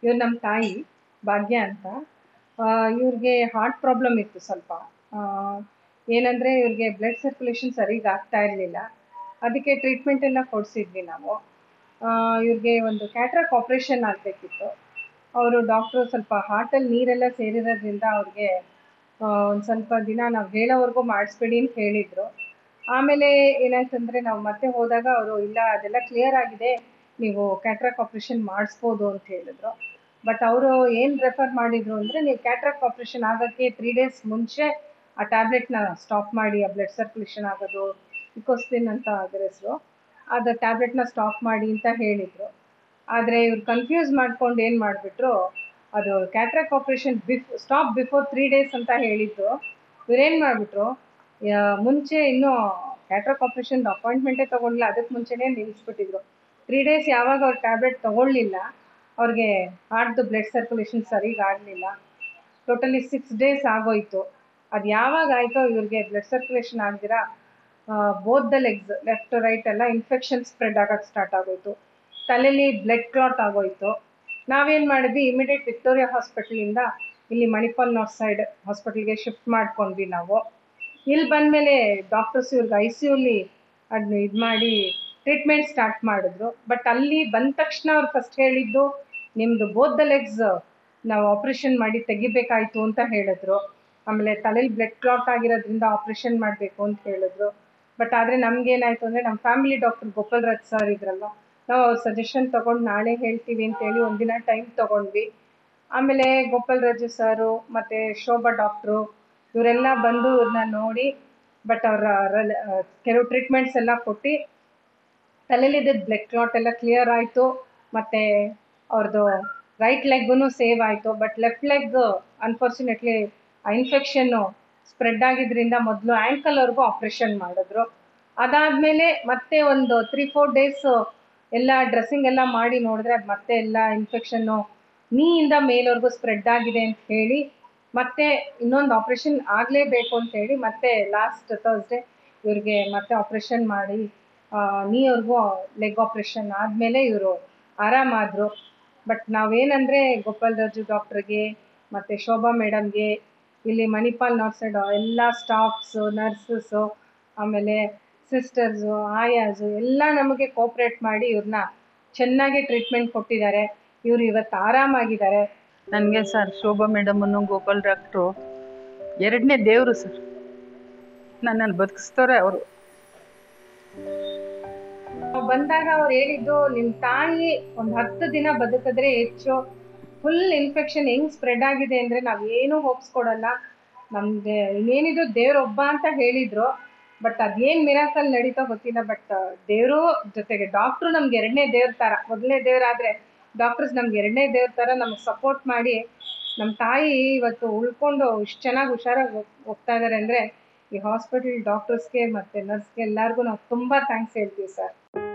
ಇವ್ರು ನಮ್ಮ ತಾಯಿ ಭಾಗ್ಯ ಅಂತ ಇವ್ರಿಗೆ ಹಾರ್ಟ್ ಪ್ರಾಬ್ಲಮ್ ಇತ್ತು ಸ್ವಲ್ಪ ಏನಂದರೆ ಇವ್ರಿಗೆ ಬ್ಲಡ್ ಸರ್ಕ್ಯುಲೇಷನ್ ಸರಿಗೆ ಆಗ್ತಾ ಇರಲಿಲ್ಲ ಅದಕ್ಕೆ ಟ್ರೀಟ್ಮೆಂಟ್ ಎಲ್ಲ ಕೊಡಿಸಿದ್ವಿ ನಾವು ಆ, ಇವ್ರಿಗೆ ಒಂದು ಕ್ಯಾಟ್ರಾಕ್ ಆಪ್ರೇಷನ್ ಆಗಬೇಕಿತ್ತು ಅವರು ಡಾಕ್ಟ್ರು ಸ್ವಲ್ಪ ಹಾರ್ಟಲ್ಲಿ ನೀರೆಲ್ಲ ಸೇರಿರೋದ್ರಿಂದ ಅವ್ರಿಗೆ ಒಂದು ಸ್ವಲ್ಪ ದಿನ ನಾವು ಹೇಳೋವರೆಗೂ ಮಾಡಿಸ್ಬೇಡಿ ಅಂತ ಹೇಳಿದರು ಆಮೇಲೆ ಏನಾಯ್ತಂದರೆ ನಾವು ಮತ್ತೆ ಹೋದಾಗ ಅವರು ಇಲ್ಲ ಅದೆಲ್ಲ ಕ್ಲಿಯರ್ ಆಗಿದೆ ನೀವು ಕ್ಯಾಟ್ರಾಕ್ ಆಪ್ರೇಷನ್ ಮಾಡಿಸ್ಬೋದು ಅಂತ ಹೇಳಿದ್ರು ಬಟ್ ಅವರು ಏನು ರೆಫರ್ ಮಾಡಿದರು ಅಂದರೆ ನೀವು ಕ್ಯಾಟ್ರಾಕ್ ಆಪ್ರೇಷನ್ ಆಗೋಕ್ಕೆ ತ್ರೀ ಡೇಸ್ ಮುಂಚೆ ಆ ಟ್ಯಾಬ್ಲೆಟ್ನ ಸ್ಟಾಪ್ ಮಾಡಿ ಆ ಬ್ಲಡ್ ಸರ್ಕ್ಯುಲೇಷನ್ ಆಗೋದು ಇಕೋಸ್ಟಿನ್ ಅಂತ ಅದರ ಹೆಸರು ಅದು ಟ್ಯಾಬ್ಲೆಟ್ನ ಸ್ಟಾಪ್ ಮಾಡಿ ಅಂತ ಹೇಳಿದರು ಆದರೆ ಇವ್ರು ಕನ್ಫ್ಯೂಸ್ ಮಾಡ್ಕೊಂಡು ಏನು ಮಾಡಿಬಿಟ್ರು ಅದು ಕ್ಯಾಟ್ರಾಕ್ ಆಪ್ರೇಷನ್ ಬಿಫ್ ಸ್ಟಾಪ್ ಬಿಫೋರ್ ತ್ರೀ ಡೇಸ್ ಅಂತ ಹೇಳಿದ್ದು ಇವ್ರೇನು ಮಾಡಿಬಿಟ್ರು ಮುಂಚೆ ಇನ್ನೂ ಕ್ಯಾಟ್ರಾಕ್ ಆಪ್ರೇಷನ್ ಅಪಾಯಿಂಟ್ಮೆಂಟೇ ತೊಗೊಂಡಿಲ್ಲ ಅದಕ್ಕೆ ಮುಂಚೆನೇ ನಿಲ್ಲಿಸ್ಬಿಟ್ಟಿದ್ರು ತ್ರೀ ಡೇಸ್ ಯಾವಾಗ ಅವ್ರು ಟ್ಯಾಬ್ಲೆಟ್ ತೊಗೊಳ್ಳಿಲ್ಲ ಅವ್ರಿಗೆ ಹಾರ್ಟ್ದು ಬ್ಲಡ್ ಸರ್ಕ್ಯುಲೇಷನ್ ಸರಿಗೆ ಆಗಲಿಲ್ಲ ಟೋಟಲಿ ಸಿಕ್ಸ್ ಡೇಸ್ ಆಗೋಯ್ತು ಅದು ಯಾವಾಗ ಆಯಿತೋ ಇವ್ರಿಗೆ ಬ್ಲಡ್ ಸರ್ಕ್ಯುಲೇಷನ್ ಆಗ್ದಿರಾ both the legs left right ಎಲ್ಲ ಇನ್ಫೆಕ್ಷನ್ ಸ್ಪ್ರೆಡ್ ಆಗೋಕ್ಕೆ ಸ್ಟಾರ್ಟ್ ಆಗೋಯ್ತು ತಲೆಯಲ್ಲಿ ಬ್ಲಡ್ ಕ್ಲಾಟ್ ಆಗೋಯ್ತು ನಾವೇನು ಮಾಡಿದ್ವಿ ಇಮಿಡಿಯೇಟ್ ವಿಕ್ಟೋರಿಯಾ ಹಾಸ್ಪಿಟ್ಲಿಂದ ಇಲ್ಲಿ ಮಣಿಪಾಲ್ ನಾರ್ತ್ ಸೈಡ್ ಹಾಸ್ಪಿಟ್ಲಿಗೆ ಶಿಫ್ಟ್ ಮಾಡ್ಕೊಂಡ್ವಿ ನಾವು ಇಲ್ಲಿ ಬಂದಮೇಲೆ ಡಾಕ್ಟರ್ಸ್ ಇವ್ರಿಗೆ ಐ ಸಿ ಯುಲಿ ಅದನ್ನ ಇದು ಮಾಡಿ ಟ್ರೀಟ್ಮೆಂಟ್ ಸ್ಟಾರ್ಟ್ ಮಾಡಿದ್ರು ಬಟ್ ಅಲ್ಲಿ ಬಂದ ತಕ್ಷಣ ಅವ್ರು ಫಸ್ಟ್ ಹೇಳಿದ್ದು ನಿಮ್ಮದು ಬೋತ್ ದ ಲೆಗ್ಸ್ ನಾವು ಆಪ್ರೇಷನ್ ಮಾಡಿ ತೆಗಿಬೇಕಾಯ್ತು ಅಂತ ಹೇಳಿದ್ರು ಆಮೇಲೆ ತಲೆಯಲ್ಲಿ ಬ್ಲಡ್ ಕ್ಲಾಟ್ ಆಗಿರೋದ್ರಿಂದ ಆಪ್ರೇಷನ್ ಮಾಡಬೇಕು ಅಂತ ಹೇಳಿದ್ರು ಬಟ್ ಆದರೆ ನಮಗೇನಾಯಿತು ಅಂದರೆ ನಮ್ಮ family doctor Gopal Raj sir ಇದ್ರಲ್ಲ ನಾವು ಅವ್ರ ಸಜೆಷನ್ ತೊಗೊಂಡು ನಾಳೆ ಹೇಳ್ತೀವಿ ಅಂತೇಳಿ ಒಂದಿನ ಟೈಮ್ ತೊಗೊಂಡ್ವಿ ಆಮೇಲೆ ಗೋಪಾಲ್ ರಾಜು ಸರು ಮತ್ತು ಶೋಭಾ ಡಾಕ್ಟ್ರು ಇವರೆಲ್ಲ ಬಂದು ಇವ್ರನ್ನ ನೋಡಿ ಬಟ್ ಅವರ ಕೆಲವು ಟ್ರೀಟ್ಮೆಂಟ್ಸ್ ಎಲ್ಲ ಕೊಟ್ಟು ತಲೆಲಿದ್ದ ಬ್ಲಡ್ ಕ್ಲಾಟ್ ಎಲ್ಲ ಕ್ಲಿಯರ್ ಆಯಿತು ಮತ್ತು ಅವ್ರದ್ದು ರೈಟ್ ಲೆಗ್ಗೂ ಸೇವ್ ಆಯಿತು ಬಟ್ ಲೆಫ್ಟ್ ಲೆಗ್ ಅನ್ಫಾರ್ಚುನೇಟ್ಲಿ ಆ ಇನ್ಫೆಕ್ಷನ್ನು ಸ್ಪ್ರೆಡ್ ಆಗಿದ್ರಿಂದ ಮೊದಲು ಆ್ಯಂಕಲ್ವರೆಗೂ ಆಪ್ರೇಷನ್ ಮಾಡಿದ್ರು ಅದಾದಮೇಲೆ ಮತ್ತೆ ಒಂದು ತ್ರೀ ಫೋರ್ ಡೇಸ್ ಎಲ್ಲ ಡ್ರೆಸ್ಸಿಂಗ್ ಎಲ್ಲ ಮಾಡಿ ನೋಡಿದ್ರೆ ಅದು ಮತ್ತೆ ಎಲ್ಲ ಇನ್ಫೆಕ್ಷನ್ನು ನೀಯಿಂದ ಮೇಲ್ವರೆಗೂ ಸ್ಪ್ರೆಡ್ ಆಗಿದೆ ಅಂತ ಹೇಳಿ ಮತ್ತೆ ಇನ್ನೊಂದು ಆಪ್ರೇಷನ್ ಆಗಲೇಬೇಕು ಅಂತ ಹೇಳಿ ಮತ್ತೆ ಲಾಸ್ಟ್ ತರ್ಸ್ಡೇ ಇವ್ರಿಗೆ ಮತ್ತೆ ಆಪ್ರೇಷನ್ ಮಾಡಿ ನೀವರೆಗೂ ಲೆಗ್ ಆಪ್ರೇಷನ್ ಆದಮೇಲೆ ಇವರು ಆರಾಮಾದರು ಬಟ್ ನಾವೇನಂದರೆ ಗೋಪಾಲ್ ರಾಜು ಡಾಕ್ಟ್ರಿಗೆ ಮತ್ತು ಶೋಭಾ ಮೇಡಮ್ಗೆ ಇಲ್ಲಿ ಮಣಿಪಾಲ್ ನಾರ್ತ್ ಸೈಡ್ ಎಲ್ಲ ಸ್ಟಾಫ್ಸು ನರ್ಸಸ್ಸು ಆಮೇಲೆ ಸಿಸ್ಟರ್ಸು ಆಯಾಸು ಎಲ್ಲ ನಮಗೆ ಕೋಪ್ರೇಟ್ ಮಾಡಿ ಇವ್ರನ್ನ ಚೆನ್ನಾಗಿ ಟ್ರೀಟ್ಮೆಂಟ್ ಕೊಟ್ಟಿದ್ದಾರೆ ಇವರು ಇವತ್ತು ಆರಾಮಾಗಿದ್ದಾರೆ ನನಗೆ ಸರ್ ಶೋಭಾ ಮೇಡಮನ್ನು ಗೋಪಾಲ್ ಡಾಕ್ಟ್ರು ಎರಡನೇ ದೇವರು ಸರ್ ನನ್ನನ್ನು ಬದುಕಿಸ್ತವ್ರೆ ಅವರು ನಾವ್ ಬಂದಾಗ ಅವ್ರು ಹೇಳಿದ್ದು ನಿಮ್ಮ ತಾಯಿ ಒಂದು ಹತ್ತು ದಿನ ಬದುಕಿದ್ರೆ ಹೆಚ್ಚು ಫುಲ್ ಇನ್ಫೆಕ್ಷನ್ ಹೆಂಗ್ ಸ್ಪ್ರೆಡ್ ಆಗಿದೆ ಅಂದರೆ ನಾವು ಏನೂ ಹೋಪ್ಸ್ ಕೊಡಲ್ಲ ನಮಗೆ ಇನ್ನೇನಿದು ದೇವ್ರೊಬ್ಬ ಅಂತ ಹೇಳಿದ್ರು ಬಟ್ ಅದೇನು ಮಿರಾಕಲ್ ನಡೀತಾ ಗೊತ್ತಿಲ್ಲ ಬಟ್ ದೇವರು ಜೊತೆಗೆ ಡಾಕ್ಟ್ರು ನಮ್ಗೆ ಎರಡನೇ ದೇವ್ರ ಥರ ಮೊದಲನೇ ದೇವರಾದರೆ ಡಾಕ್ಟರ್ಸ್ ನಮ್ಗೆ ಎರಡನೇ ದೇವ್ರ ಥರ ನಮ್ಗೆ ಸಪೋರ್ಟ್ ಮಾಡಿ ನಮ್ಮ ತಾಯಿ ಇವತ್ತು ಉಳ್ಕೊಂಡು ಇಷ್ಟು ಚೆನ್ನಾಗಿ ಹುಷಾರಾಗಿ ಹೋಗ್ ಹೋಗ್ತಾ ಇದ್ದಾರೆ ಅಂದರೆ ಈ ಹಾಸ್ಪಿಟಲ್ ಡಾಕ್ಟರ್ಸ್ಗೆ ಮತ್ತು ನರ್ಸ್ಗೆ ಎಲ್ಲರಿಗೂ ನಾವು ತುಂಬ ಥ್ಯಾಂಕ್ಸ್ ಹೇಳ್ತೀವಿ ಸರ್